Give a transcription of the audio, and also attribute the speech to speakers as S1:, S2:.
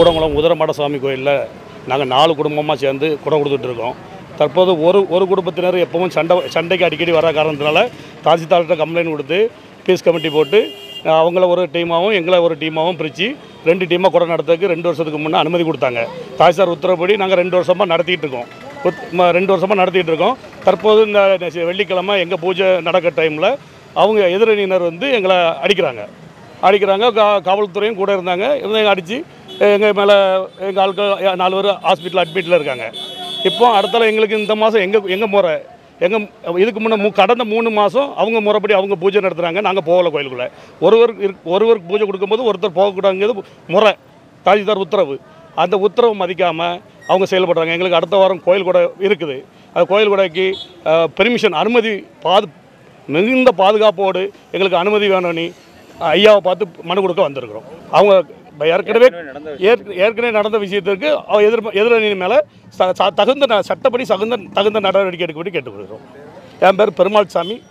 S1: கூடங்குளம் உதரமட சுவாமி கோயிலில் நாங்கள் நாலு குடும்பமாக சேர்ந்து குடம் கொடுத்துட்ருக்கோம் தற்போது ஒரு ஒரு குடும்பத்தினர் எப்பவும் சண்டை சண்டைக்கு அடிக்கடி வர காரணத்தினால தாசில்தார்கிட்ட கம்ப்ளைண்ட் கொடுத்து பீஸ் கமிட்டி போட்டு அஹ், அவங்கள ஒரு டீமாகவும் எங்களை ஒரு டீமாகவும் பிரித்து ரெண்டு டீமாக குடம் நடத்துறதுக்கு ரெண்டு வருஷத்துக்கு முன்னே அனுமதி கொடுத்தாங்க தாசில்தார் உத்தரவுப்படி நாங்கள் ரெண்டு வருஷமாக நடத்திட்டு இருக்கோம் உத்- ம- ரெண்டு வருஷமாக நடத்திட்டு இருக்கோம் தற்போது இந்த நெ- வெள்ளிக்கிழமை எங்கள் பூஜை நடக்கிற டைமில் அவங்க எதிரணியினர் வந்து எங்களை அடிக்கிறாங்க அடிக்கிறாங்க கா காவல்துறையும் கூட இருந்தாங்க இருந்தாங்க அடித்து எங்கள் மேலே எங்கள் ஆட்கள் யா- நாலு பேர் ஹாஸ்பிட்டல் அட்மிட்டில் இருக்காங்க இப்போ அடுத்தால எங்களுக்கு இந்த மாதம் எங்கள் எங்கள் முறை எங்கள் இதுக்கு முன்னே மூ கடந்த மூணு மாதம் அவங்க முறைப்படி அவங்க பூஜை நடத்துகிறாங்க நாங்கள் போகல கோயிலுக்குள்ளே ஒருவர் இருக்- ஒருவருக்கு பூஜை கொடுக்கும்போது ஒருத்தர் போகக்கூடாதுங்கிறது முறை தாசில்தார் உத்தரவு அந்த உத்தரவு மதிக்காமல் அவங்க செயல்படுறாங்க எங்களுக்கு அடுத்த வாரம் கோயில் கூட இருக்குது அது கோயில் கூடைக்கு பெர்மிஷன் அனுமதி பாது மிகுந்த பாதுகாப்போடு எங்களுக்கு அனுமதி வேணும்னு ஐயாவை பார்த்து மனு கொடுக்க வந்திருக்கிறோம் அவங்க இப்ப ஏற்கனவே ஏற்க- ஏற்கனவே நடந்த விஷயத்திற்கு அவ எதிர் எதிரணி மேலே ச- ச- தகுந்த ந- சட்டப்படி தகுந்த தகுந்த நடவடிக்கை எடுக்க வேண்டி கேட்டுக்கொள்கிறோம் என் பேர் பெருமாள் சாமி